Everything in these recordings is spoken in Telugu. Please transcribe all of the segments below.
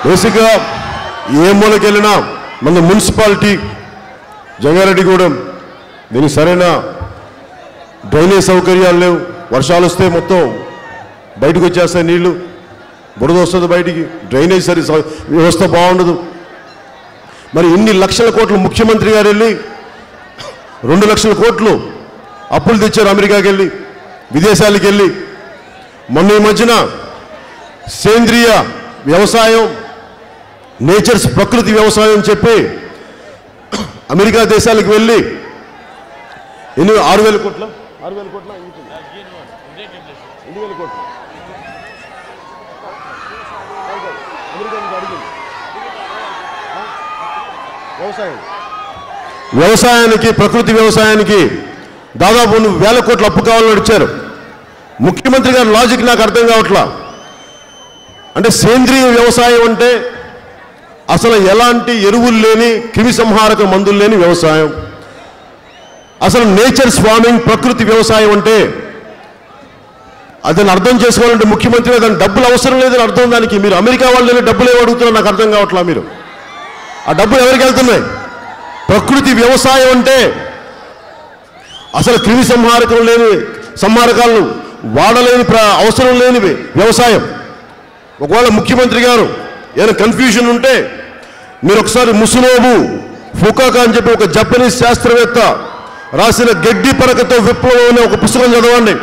బేసిక్గా ఏ మూలకి వెళ్ళినా మన మున్సిపాలిటీ జంగారెడ్డిగూడెం దీనికి సరైన డ్రైనేజ్ సౌకర్యాలు లేవు వర్షాలు వస్తే మొత్తం బయటకు వచ్చేస్తాయి నీళ్లు బురద వస్తుంది బయటికి డ్రైనేజ్ సరి సౌ- వ్యవస్థ బాగుండదు మరి ఇన్ని లక్షల కోట్లు ముఖ్యమంత్రి గారు వెళ్ళి రెండు లక్షల కోట్లు అప్పులు తెచ్చారు అమెరికాకి వెళ్ళి విదేశాలకు వెళ్ళి మొన్న ఈ మధ్యన సేంద్రియ వ్యవసాయం నేచర్స్ ప్రకృతి వ్యవసాయం చెప్పి అమెరికా దేశాలకు వెళ్ళి ఎన్ని ఆరు వేల కోట్ల ఆరు వేల కోట్ల ఎన్ని వేల కోట్లు వ్యవసాయం వ్యవసాయానికి ప్రకృతి వ్యవసాయానికి దాదాపు నువ్వు వేల కోట్ల అప్పు కావాలని అడిచారు ముఖ్యమంత్రి గారి లాజిక్ నాకు అర్థం కావట్లా అంటే సేంద్రియ వ్యవసాయం అంటే అసలు ఎలాంటి ఎరువులు లేని క్రిమి సంహారక మందులు లేని వ్యవసాయం అసలు నేచర్ ఫార్మింగ్ ప్రకృతి వ్యవసాయం అంటే అదని అర్థం చేసుకోవాలంటే ముఖ్యమంత్రి గారు దానికి డబ్బులు అవసరం లేదని అర్థం దానికి మీరు అమెరికా వాళ్ళు డబ్బులు ఏమి అడుగుతున్నారు నాకు అర్థం కావట్లా మీరు ఆ డబ్బులు ఎవరికి వెళ్తున్నాయి ప్రకృతి వ్యవసాయం అంటే అసలు క్రిమి సంహారకం లేని సంహారకాలను వాడలేని ప్ర- అవసరం లేనివి వ్యవసాయం ఒకవేళ ముఖ్యమంత్రి గారు ఏదైనా కన్ఫ్యూజన్ ఉంటే మీరు ఒకసారి ముసునోబు ఫుకాకా అని చెప్పి ఒక జపనీస్ శాస్త్రవేత్త రాసిన గడ్డి పరకతో విప్లవం అనే ఒక పుస్తకం చదవండి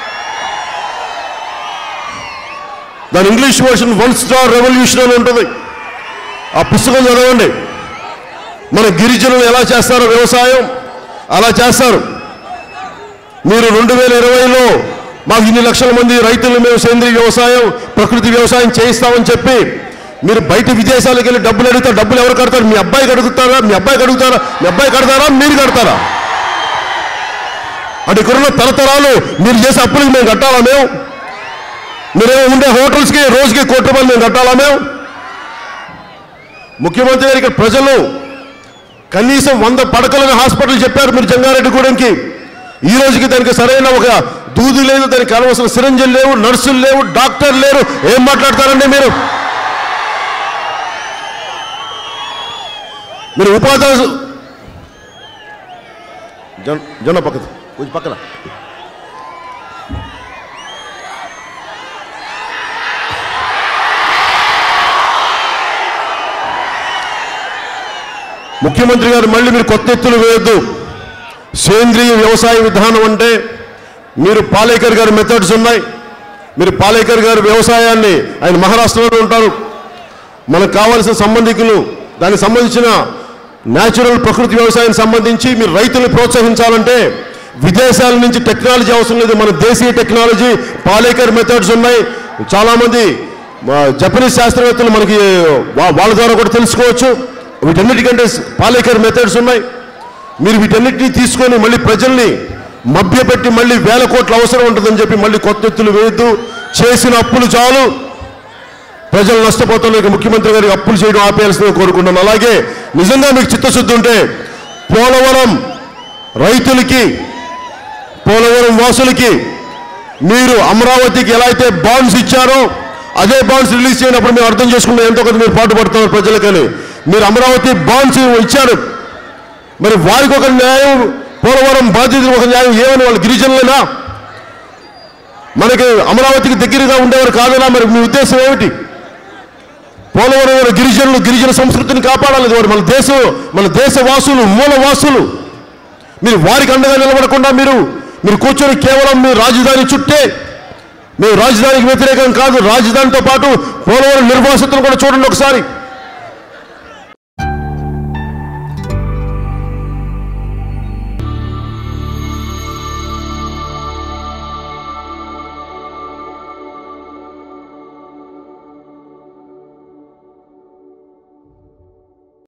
దాని English version one star revolution అని ఉంటుంది ఆ పుస్తకం చదవండి మన గిరిజనులు ఎలా చేస్తారో వ్యవసాయం అలా చేస్తారు మీరు రెండు వేల ఇరవైలో మాకు ఇన్ని లక్షల మంది రైతులు మేము సేంద్రీయ వ్యవసాయం ప్రకృతి వ్యవసాయం చేయిస్తామని చెప్పి మీరు బయట విదేశాలకు వెళ్ళి డబ్బులు అడుగుతారు డబ్బులు ఎవరు కడతారు మీ అబ్బాయికి అడుగుతారా మీ అబ్బాయికి అడుగుతారా మీ అబ్బాయి కడతారా మీరు కడతారా అంటే ఇక్కడున్న తరతరాలు మీరు చేసే అప్పులకి మేము కట్టాలా మేము మీరేమో ఉండే హోటల్స్కి రోజుకి కోటి రూపాయలు మేము కట్టాలా మేము ముఖ్యమంత్రి గారికి ప్రజలు కనీసం వంద పడకలను హాస్పిటల్ చెప్పారు మీరు జంగారెడ్డిగూడెంకి ఈ రోజుకి దానికి సరైన ఒక దూది లేదు దానికి కావలసిన సిరంజీలు లేవు నర్సులు లేవు డాక్టర్ లేరు ఏం మాట్లాడతారండి మీరు మీరు ఉపాధి జన జన పక్కన కొంచెం పక్కన ముఖ్యమంత్రి గారు మళ్ళీ మీరు కొత్త ఎత్తులు వేయొద్దు సేంద్రియ వ్యవసాయ విధానం అంటే మీరు పాలేకర్ గారి మెథడ్స్ ఉన్నాయి మీరు పాలేకర్ గారి వ్యవసాయాన్ని ఆయన మహారాష్ట్రలో ఉంటారు మనకు కావాల్సిన సంబంధికులు దానికి సంబంధించిన న్యాచురల్ ప్రకృతి వ్యవసాయం సంబంధించి మీరు రైతులు ప్రోత్సహించాలంటే విదేశాల నుంచి టెక్నాలజీ అవసరం లేదు మన దేశీయ టెక్నాలజీ పాలేకర్ మెథడ్స్ ఉన్నాయి చాలామంది మా జపనీస్ శాస్త్రవేత్తలు మనకి వా- వాళ్ళ ద్వారా కూడా తెలుసుకోవచ్చు వీటన్నిటికంటే పాలేకర్ మెథడ్స్ ఉన్నాయి మీరు వీటన్నిటిని తీసుకొని మళ్ళీ ప్రజల్ని మభ్యపెట్టి మళ్ళీ వేల కోట్ల అవసరం ఉంటుందని చెప్పి మళ్ళీ కొత్త ఎత్తులు వేయద్దు చేసిన అప్పులు చాలు ప్రజలు నష్టపోతున్న ఇక ముఖ్యమంత్రి గారికి అప్పులు చేయడం ఆపేయాల్సిందిగా కోరుకుంటున్నాను అలాగే నిజంగా మీకు చిత్తశుద్ధి ఉంటే పోలవరం రైతులకి పోలవరం వాసులకి మీరు అమరావతికి ఎలా అయితే బాండ్స్ ఇచ్చారో అదే బాండ్స్ రిలీజ్ చేయనప్పుడు మేము అర్థం చేసుకుంటే ఎంతో కొంత మీరు పాటుపడుతున్నారు ప్రజలకని మీరు అమరావతి బాండ్స్ ఇచ్చారు మరి వారికి ఒక న్యాయం పోలవరం బాధ్యతలు ఒక న్యాయం ఏమని వాళ్ళు గిరిజనులేనా మనకి అమరావతికి దగ్గరగా ఉండేవారు కాదనా మరి మీ ఉద్దేశం ఏమిటి పోలవరం వారి గిరిజనులు గిరిజన సంస్కృతిని కాపాడాలి వారు మన దేశం మన దేశ వాసులు మూల వాసులు మీరు వారికి అండగా నిలబడకుండా మీరు మీరు కూర్చొని కేవలం మీ రాజధాని చుట్టే మేము రాజధానికి వ్యతిరేకం కాదు రాజధానితో పాటు పోలవరం నిర్వాసితులు కూడా చూడండి ఒకసారి